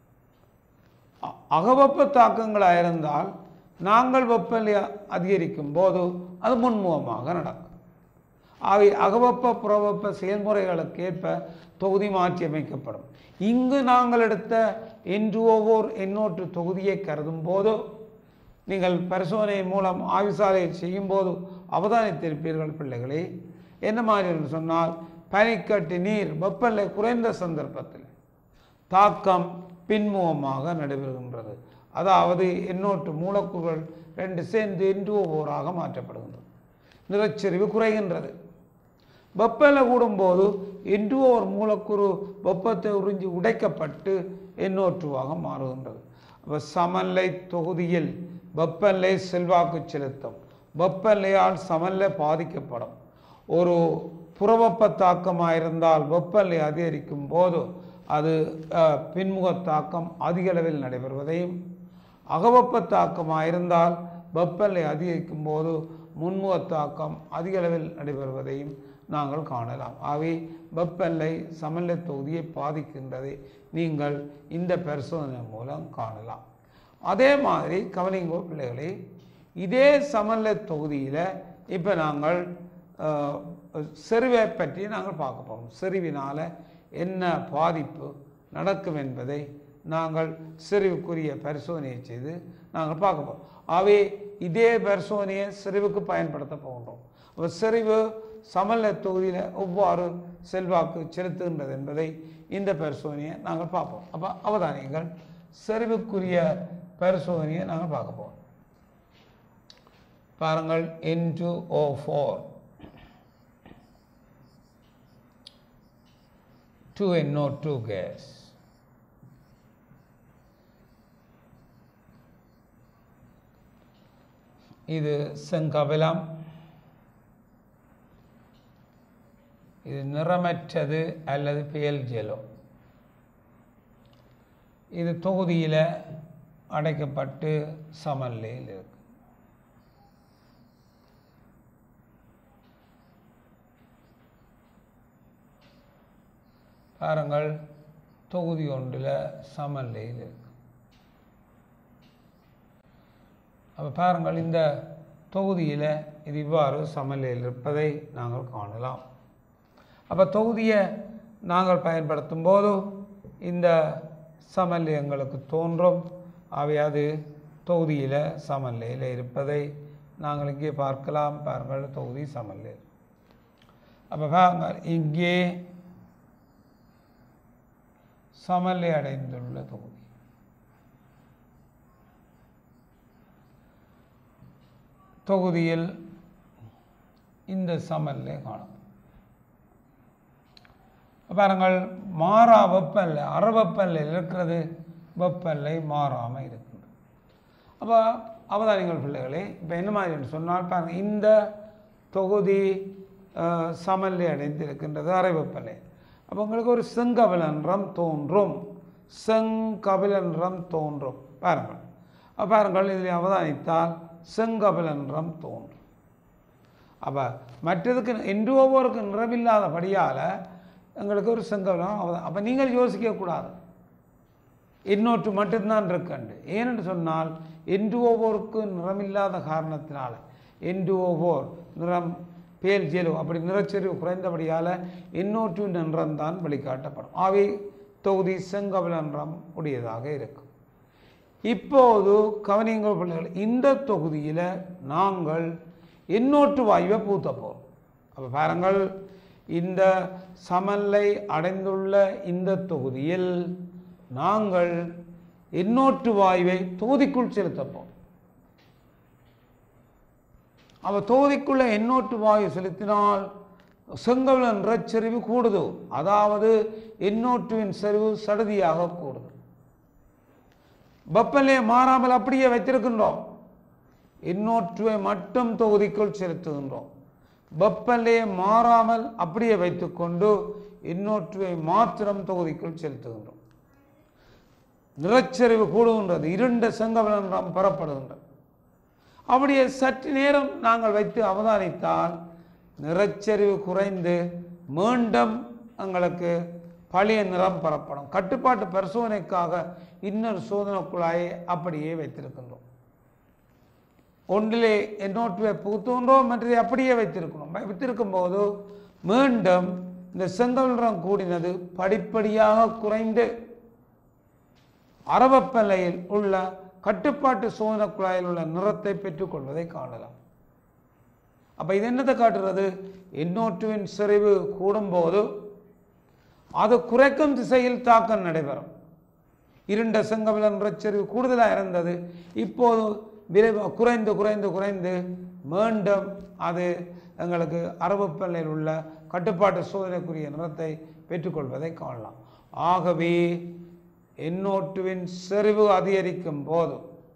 அ- அகவெப்ப தாக்கங்களாக இருந்தால் நாங்கள் வெப்பநிலை அதிகரிக்கும் போது அது முன்முகமாக நடக்கும் அவை அகவெப்ப புறவெப்ப செயல்முறைகளுக்கு ஏற்ப தொகுதி மாற்றி அமைக்கப்படும் இங்கு நாங்கள் எடுத்த என்று ஒவ்வொரு எண்ணூற்று தொகுதியை கருதும் போது நீங்கள் பரிசோதனை மூலம் ஆய்வுசாலையில் செய்யும்போது அவதானித்திருப்பீர்கள் பிள்ளைகளே என்ன மாதிரி என்று சொன்னால் பனிக்கட்டு நீர் வெப்பநிலை குறைந்த சந்தர்ப்பத்தில் தாக்கம் பின்முகமாக நடைபெறுகின்றது அதாவது எண்ணூற்று மூலக்கூறுகள் ரெண்டு சேர்ந்து என்று ஒவ்வொருவராக மாற்றப்படுகின்றது நிறச்சரிவு குறைகின்றது வெப்பநிலை கூடும்போது என்று ஒரு மூலக்கூறு வெப்பத்தை உறிஞ்சி உடைக்கப்பட்டு எண்ணூற்றுவாக மாறுகின்றது அப்போ சமநிலை தொகுதியில் வெப்பநிலை செல்வாக்கு செலுத்தும் வெப்பநிலையால் சமநிலை பாதிக்கப்படும் ஒரு புறவெப்ப தாக்கமாக இருந்தால் வெப்பநிலை அதிகரிக்கும் போது அது அஹ், பின்முக தாக்கம் அதிக அளவில் நடைபெறுவதையும் அகவெப்ப தாக்கமாக இருந்தால் வெப்பநிலை அதிகரிக்கும் போது முன்முக தாக்கம் அதிக அளவில் நடைபெறுவதையும் நாங்கள் காணலாம் ஆகவே வெப்பநிலை சமநிலை தொகுதியை பாதிக்கின்றதை நீங்கள் இந்த பரிசோதனை மூலம் காணலாம் அதே மாதிரி கவனிங்கோ பிள்ளைகளே இதே சமநிலை தொகுதியில் இப்போ நாங்கள் அஹ், செறிவை பற்றி நாங்கள் பார்க்க போகிறோம் செறிவினால் என்ன பாதிப்பு நடக்கும் என்பதை நாங்கள் செறிவுக்குரிய பரிசோதனையை செய்து நாங்கள் பார்க்க போகிறோம் ஆகவே இதே பரிசோதனையை செறிவுக்கு பயன்படுத்த போகின்றோம் அப்போ செறிவு சமநிலை தொகுதியில் எவ்வாறு செல்வாக்கு செலுத்துகின்றது என்பதை இந்த பரிசோதனையை நாங்கள் பார்ப்போம் அப்போ அவதானியங்கள் செறிவுக்குரிய பரிசோதனையை நாங்கள் பார்க்க போகிறோம் பாருங்கள் N two O four two NO two gas இது செங்கபிலம் இது நிறமற்றது அல்லது பேல் ஜெலோ இது தொகுதியில் அடைக்கப்பட்டு சமநிலையில் இருக்கு பாருங்கள் தொகுதி ஒன்றில் சமநிலையில் இருக்கு அப்போ பாருங்கள் இந்த தொகுதியில் இது இவ்வாறு சமநிலையில் இருப்பதை நாங்கள் காணலாம் அப்போ தொகுதியை நாங்கள் பயன்படுத்தும் போது இந்த சமநிலை எங்களுக்கு தோன்றும் அவை அது தொகுதியில் சமநிலையில் இருப்பதை நாங்கள் இங்கே பார்க்கலாம் பாருங்கள் தொகுதி சமநிலை அப்போ பாருங்கள் இங்கே சமநிலை அடைந்துள்ள தொகுதி தொகுதியில் இந்த சமநிலை காணும் பாருங்கள் மாறா வெப்பநிலை அற வெப்பநிலையில் இருக்கிறது வெப்பநிலை மாறாமல் இருக்குது அப்போ அவதானிகள் பிள்ளைகளே இப்போ என்ன மாதிரி சொன்னால் பாருங்கள் இந்த தொகுதி அஹ், சமநிலை அடைந்து இருக்கின்றது அரை வெப்பநிலை அப்போ உங்களுக்கு ஒரு செங்கபிலன்றம் தோன்றும் செங்கபிலன்றம் தோன்றும் பாருங்கள் அப்ப பாருங்கள் இதில் அவதானித்தால் செங்கபிலன்றம் தோன்றும் அப்போ மற்றதுக்கு என்று ஒவ்வொருக்கு நிறமில்லாதபடியால் எங்களுக்கு ஒரு செங்கபிலம் அவதான் அப்போ நீங்கள் யோசிக்கக்கூடாது இன்னொன்று மட்டும்தான் இருக்கண்டு ஏனென்று சொன்னால் என்று ஒவ்வொருக்கு நிறமில்லாத காரணத்தினால என்று ஒவ்வொரு நிறம் பேல் ஜெலு அப்படி நிறச்செறிவு குறைந்தபடியால் இன்னொற்று நிறம்தான் வெளிக்காட்டப்படும் ஆகவே தொகுதி செங்கபில நிறம் உடையதாக இருக்கும் இப்போது கவனியுங்கள் பிள்ளைகள் இந்த தொகுதியில் நாங்கள் எண்ணூற்று வாயுவை பூத்த போகிறோம் அப்போ பாருங்கள் இந்த சமநிலை அடைந்துள்ள இந்த தொகுதியில் நாங்கள் எண்ணூற்று வாயுவை தொகுதிக்குள் செலுத்தப்போம் அப்போ தொகுதிக்குள்ள எண்ணூற்று வாயு செலுத்தினால் செங்கல் என்ற செறிவு கூடுது அதாவது எண்ணூற்றுவின் செறிவு சடுதியாக கூடுது வெப்பநிலையை மாறாமல் அப்படியே வைத்திருக்கின்றோம் எண்ணூற்றுவை மட்டும் தொகுதிக்குள் செலுத்துகின்றோம் வெப்பநிலையை மாறாமல் அப்படியே வைத்துக்கொண்டு எண்ணூற்றுவை மாத்திரம் தொகுதிக்குள் செலுத்துகின்றோம் நிறச்சரிவு கூடுகின்றது இருண்ட செங்கவலம் நிறம் பெறப்படுகின்றது அப்படியே சற்று நேரம் நாங்கள் வைத்து அவதானித்தால் நிறச்சரிவு குறைந்து மீண்டும் எங்களுக்கு பழைய நிறம் பெறப்படும் கட்டுப்பாட்டு பரிசோதனைக்காக இன்னொரு சோதனை குழாயை அப்படியே வைத்திருக்கின்றோம் ஒன்றிலே எண்ணூற்றுவை புகுத்துகின்றோம் மற்றதை அப்படியே வைத்திருக்கிறோம் வைத்திருக்கும் போது மீண்டும் இந்த செங்கல் நிறம் கூடினது படிப்படியாக குறைந்து அரவப்பலையில் உள்ள கட்டுப்பாட்டு சோதனை குழாயில் உள்ள நிறத்தை பெற்றுக்கொள்வதை காணலாம் அப்போ இது என்னத்தை காட்டுறது எண்ணூற்றுவின் செறிவு கூடும்போது அது குறைக்கும் திசையில் தாக்கம் நடைபெறும் இருண்ட செங்கவில நிறச்சரிவு கூடுதலாக இருந்தது இப்போது விரைவு குறைந்து குறைந்து குறைந்து மீண்டும் அது எங்களுக்கு அரபுப்பல்லையில் உள்ள கட்டுப்பாட்டு சோதனைக்குரிய நிறத்தை பெற்றுக்கொள்வதை காணலாம் ஆகவே எண்ணூற்றுவின் செறிவு அதிகரிக்கும் போது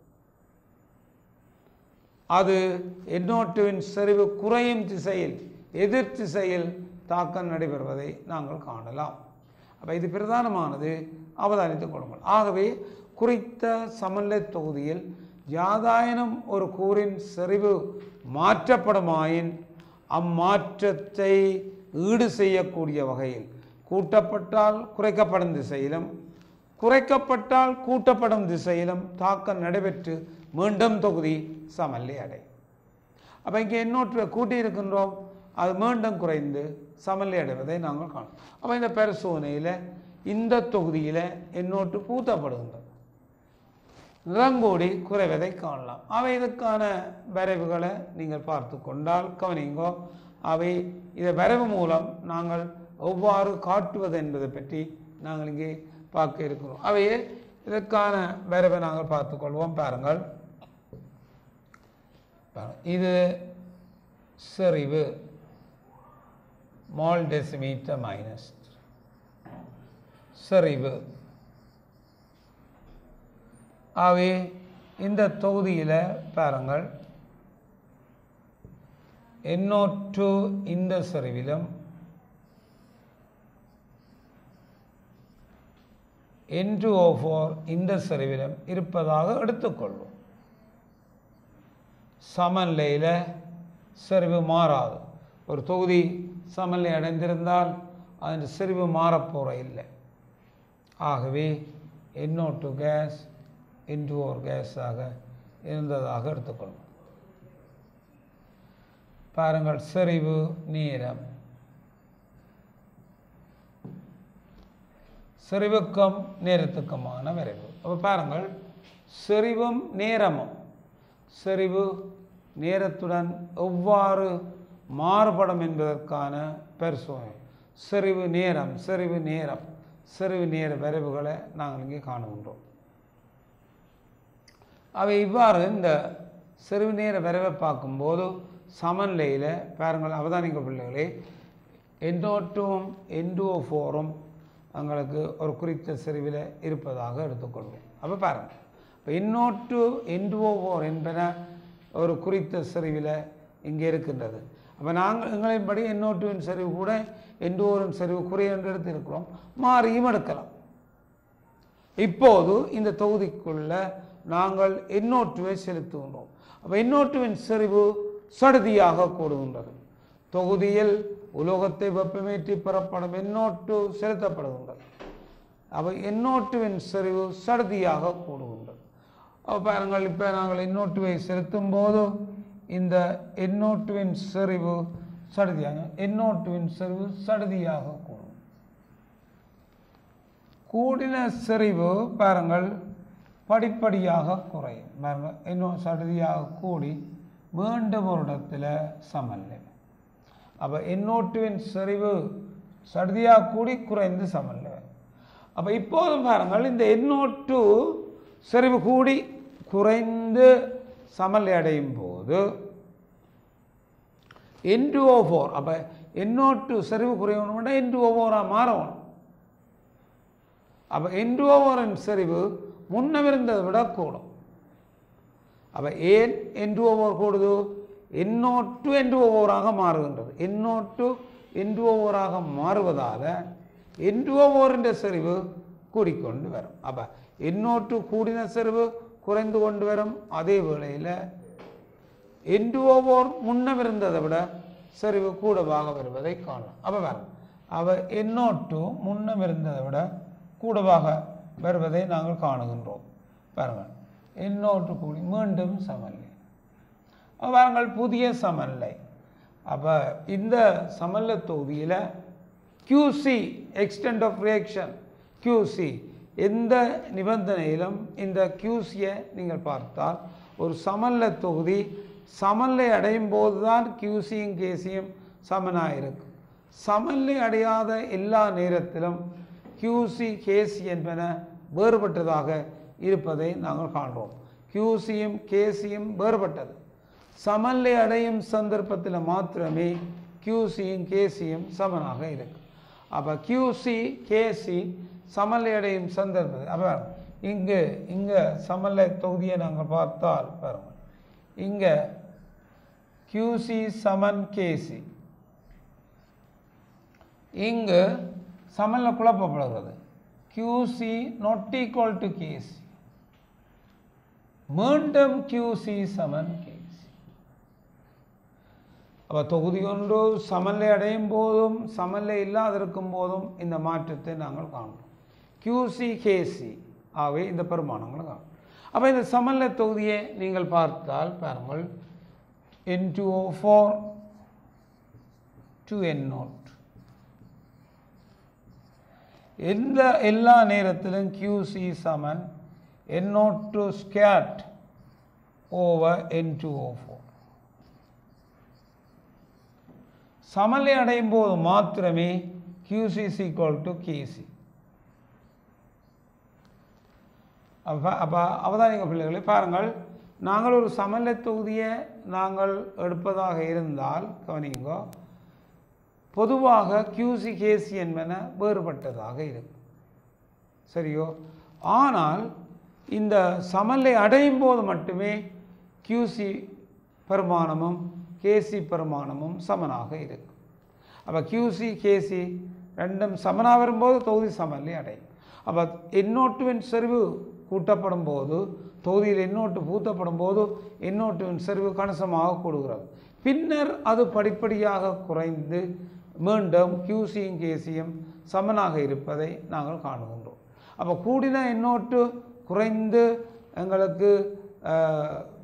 அது எண்ணூற்றுவின் செறிவு குறையும் திசையில் எதிர் திசையில் தாக்கம் நடைபெறுவதை நாங்கள் காணலாம் அப்போ இது பிரதானமானது அவதானித்துக் கொள்ளுங்கள் ஆகவே குறித்த சமநிலை தொகுதியில் யாதாயனம் ஒரு கூறின் செறிவு மாற்றப்படுமாயின் அம்மாற்றத்தை ஈடு செய்யக்கூடிய வகையில் கூட்டப்பட்டால் குறைக்கப்படும் திசையிலும் குறைக்கப்பட்டால் கூட்டப்படும் திசையிலும் தாக்கம் நடைபெற்று மீண்டும் தொகுதி சமநிலை அடையும் அப்போ இங்கே எண்ணூற்றை கூட்டி இருக்கின்றோம் அது மீண்டும் குறைந்து சமநிலை அடைவதை நாங்கள் காணோம் அப்போ இந்த பரிசோதனையில் இந்த தொகுதியில் எண்ணூற்று பூத்தப்படுகின்றது நிறங்கூடி குறைவதை காணலாம் அவை இதுக்கான வரைவுகளை நீங்கள் பார்த்து கொண்டால் கவனிங்கோ அவை இதை வரைவு மூலம் நாங்கள் எவ்வாறு காட்டுவது என்பதை பற்றி நாங்கள் இங்கே பார்க்க இருக்கிறோம் அவையே இதற்கான வரைவை நாங்கள் பார்த்துக்கொள்வோம் பாருங்கள் பாருங்க. இது செறிவு மால் டெசிமீட்டர் மைனஸ் செறிவு ஆகவே இந்த தொகுதியில் பாருங்கள் எண்ணூற்று இந்த செறிவிலும் என்று ஓ ஃபோர் இந்த செறிவிலும் இருப்பதாக எடுத்துக்கொள்வோம் சமநிலையில் செறிவு மாறாது ஒரு தொகுதி சமநிலை அடைந்திருந்தால் அதன் செறிவு மாறப்போகிற இல்லை ஆகவே எண்ணூட்டு கேஸ் இன்டு ஒரு கேஸாக இருந்ததாக எடுத்துக்கொள்வோம் பாருங்கள் செறிவு நேரம் செறிவுக்கும் நேரத்துக்குமான விரைவு அப்போ பாருங்கள் செறிவும் நேரமும் செறிவு நேரத்துடன் எவ்வாறு மாறுபடும் என்பதற்கான பரிசோதனை செறிவு நேரம் செறிவு நேரம் செறிவு நேர விரைவுகளை நாங்கள் இங்கே காணுகின்றோம் அவை இவ்வாறு இந்த செறிவு நேர விரைவை பார்க்கும்போது சமநிலையில் பாருங்கள் அவதானிக்க பிள்ளைகளே எண்டோட்டும் என்டோ ஃபோரும் எங்களுக்கு ஒரு குறித்த செறிவில் இருப்பதாக எடுத்துக்கொள்வோம் அப்போ பாருங்கள் இப்போ இன்னோட்டு என்டுஓ ஃபோர் என்பன ஒரு குறித்த செறிவில் இங்கே இருக்கின்றது அப்போ நாங்கள் எங்களின்படி எண்ணூற்றுவின் செறிவு கூட எண்டோரின் செறிவு குறைய என்று எடுத்திருக்கிறோம் மாறியும் எடுக்கலாம் இப்போது இந்த தொகுதிக்குள்ள நாங்கள் எண்ணூற்றுவை செலுத்துகின்றோம் அப்போ எண்ணூற்றுவின் செறிவு சடுதியாக கூடுகின்றது தொகுதியில் உலோகத்தை வெப்பமேற்றி பெறப்படும் எண்ணூற்று செலுத்தப்படுகின்றது அப்போ எண்ணூற்றுவின் செறிவு சடுதியாக கூடுகின்றது அப்போ பாருங்கள் இப்போ நாங்கள் எண்ணூற்றுவை செலுத்தும் போது இந்த எண்ணூற்றுவின் செறிவு சடுதியாக எண்ணூற்றுவின் செறிவு சடுதியாக கூடும் கூடின செறிவு பாருங்கள் படிப்படியாக குறையும் பாருங்கள் இன்னும் சடுதியாக கூடி மீண்டும் ஒரு இடத்துல சமநிலை அப்போ எண்ணூற்றுவின் செறிவு சடுதியாக கூடி குறைந்து சமநிலை அப்போ இப்போதும் பாருங்கள் இந்த எண்ணூற்று செறிவு கூடி குறைந்து சமநிலை அடையும் போது என்டு ஓ ஃபோர் அப்போ எண்ணூற்று செறிவு குறையணும்னா என்டு ஓ ஃபோராக மாறணும் அப்போ என்டு ஓவரின் செறிவு முன்னம் இருந்ததை விட கூடும் அப்போ ஏன் என்டு ஓவர் கூடுது எண்ணூற்று என்டு ஓவராக மாறுகின்றது எண்ணூற்று என்டு ஓவராக மாறுவதால் என்டு ஓவரின் செறிவு கூடிக்கொண்டு வரும் அப்போ எண்ணூற்று கூடின செறிவு குறைந்து கொண்டு வரும் அதே வேளையில் என்டு ஓவர் முன்னம் இருந்ததை விட செறிவு கூடவாக வருவதை காணலாம் அப்போ வரும் அவ எண்ணூற்று முன்னம் இருந்ததை விட கூடவாக வருவதை நாங்கள் காணுகின்றோம் பாருங்கள் எண்ணூற்று கூடி மீண்டும் சமநிலை அப்ப பாருங்கள் புதிய சமநிலை அப்போ இந்த சமநிலை தொகுதியில் QC extent of reaction QC எந்த நிபந்தனையிலும் இந்த QC-யை நீங்கள் பார்த்தால் ஒரு சமநிலை தொகுதி சமநிலை அடையும் போது தான் கியூசியும் கேசியும் சமனாக இருக்கும் சமநிலை அடையாத எல்லா நேரத்திலும் கியூசி கேசி என்பன வேறுபட்டதாக இருப்பதை நாங்கள் காண்றோம் கியூசியும் கேசியும் வேறுபட்டது சமநிலை அடையும் சந்தர்ப்பத்தில் மாத்திரமே கியூசியும் கேசியும் சமனாக இருக்கு அப்போ கியூசி கேசி சமநிலை அடையும் சந்தர்ப்பத்தில் அப்போ இங்கு இங்கே சமநிலை தொகுதியை நாங்கள் பார்த்தால் பாருங்கள் இங்கே QC சமன் KC இங்கு சமன்ல குழப்பப்படுகிறது QC not equal to KC மீண்டும் QC சமன் KC அப்போ தொகுதி ஒன்று சமநிலை அடையும் போதும் சமநிலை இல்லாதிருக்கும் போதும் இந்த மாற்றத்தை நாங்கள் காண்கிறோம் QC KC ஆகவே இந்த பெருமானங்களை காணும் அப்போ இந்த சமநிலை தொகுதியை நீங்கள் பார்த்தால் பாருங்கள் N2O4 to N0 எந்த எல்லா நேரத்திலும் QC Saman N0 to scat over N2O4 சமநிலை அடையும் போது மாத்திரமே QC is equal to KC அப்போ அப்போ அவதானிக்க பிள்ளைகளை பாருங்கள் நாங்கள் ஒரு சமநிலை தொகுதியை நாங்கள் எடுப்பதாக இருந்தால் கவனிங்கோ பொதுவாக கியூசி கேசி என்பன வேறுபட்டதாக இருக்கும் சரியோ ஆனால் இந்த சமநிலை அடையும் போது மட்டுமே கியூசி பெருமானமும் கேசி பெருமானமும் சமனாக இருக்கும் அப்போ கியூசி கேசி ரெண்டும் சமனாக வரும்போது தொகுதி சமநிலை அடையும் அப்போ எண்ணூட்டுவின் செறிவு கூட்டப்படும் போது தொகுதியில் எண்ணூட்டு பூத்தப்படும் போது எண்ணூட்டுவின் செறிவு கணிசமாக கூடுகிறது பின்னர் அது படிப்படியாக குறைந்து மீண்டும் கியூசியும் கேசியும் சமனாக இருப்பதை நாங்கள் காணுகின்றோம் அப்போ கூடின எண்ணூட்டு குறைந்து எங்களுக்கு அஹ்,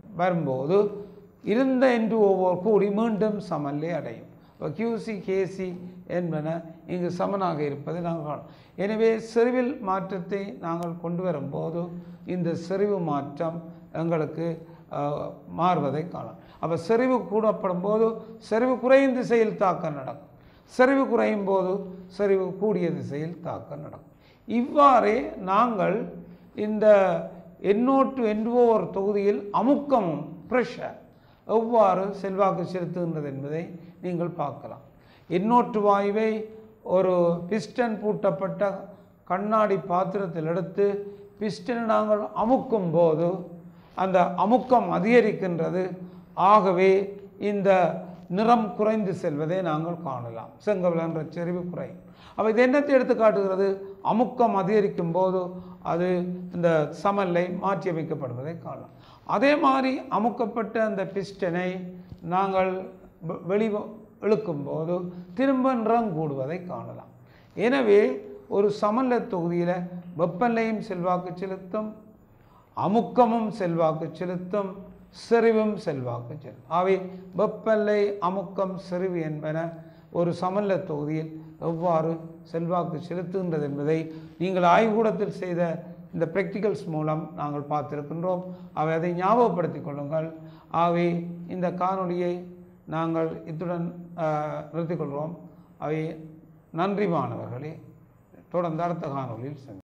வரும்போது இருந்த என்று ஒவ்வொரு கூடி மீண்டும் சமநிலை அடையும் இப்போ கியூசி கேசி என்பன இங்கு சமனாக இருப்பதை நாங்கள் காணும் எனவே செறிவில் மாற்றத்தை நாங்கள் கொண்டு வரும்போது இந்த செறிவு மாற்றம் எங்களுக்கு அஹ், மாறுவதை காணலாம் அப்போ செறிவு கூடப்படும் போது செறிவு குறையும் திசையில் தாக்கம் நடக்கும் செறிவு குறையும் போது செறிவு கூடிய திசையில் தாக்கம் நடக்கும் இவ்வாறே நாங்கள் இந்த எண்ணூற்று எண்போர் தொகுதியில் அமுக்கமும் ப்ரெஷர் எவ்வாறு செல்வாக்கு செலுத்துகின்றது என்பதை நீங்கள் பார்க்கலாம் எண்ணூற்று வாயுவை ஒரு பிஸ்டன் பூட்டப்பட்ட கண்ணாடி பாத்திரத்தில் எடுத்து பிஸ்டனை நாங்கள் அமுக்கும் போது அந்த அமுக்கம் அதிகரிக்கின்றது ஆகவே இந்த நிறம் குறைந்து செல்வதை நாங்கள் காணலாம் செங்கல் என்ற செறிவு குறையும் அப்போ இது என்னத்தை எடுத்து காட்டுகிறது அமுக்கம் அதிகரிக்கும் போது அது இந்த சமநிலை மாற்றியமைக்கப்படுவதை காணலாம் அதே மாதிரி அமுக்கப்பட்ட அந்த பிஸ்டனை நாங்கள் வெ- வெளி இழுக்கும் போது திரும்ப நிறம் கூடுவதை காணலாம் எனவே ஒரு சமநிலை தொகுதியில் வெப்பநிலையும் செல்வாக்கு செலுத்தும் அமுக்கமும் செல்வாக்கு செலுத்தும் செறிவும் செல்வாக்கு செலுத்தும் ஆகவே வெப்பநிலை அமுக்கம் செறிவு என்பன ஒரு சமநிலை தொகுதியில் எவ்வாறு செல்வாக்கு செலுத்துகின்றது என்பதை நீங்கள் ஆய்வுக்கூடத்தில் செய்த இந்த ப்ராக்டிகல்ஸ் மூலம் நாங்கள் பார்த்திருக்கின்றோம் அவை அதை ஞாபகப்படுத்திக் கொள்ளுங்கள் ஆகவே இந்த காணொளியை நாங்கள் இத்துடன் ஆஹ், நிறுத்திக் கொள்வோம் அவை நன்றி மாணவர்களே தொடர்ந்து அடுத்த காணொளியில் சந்தி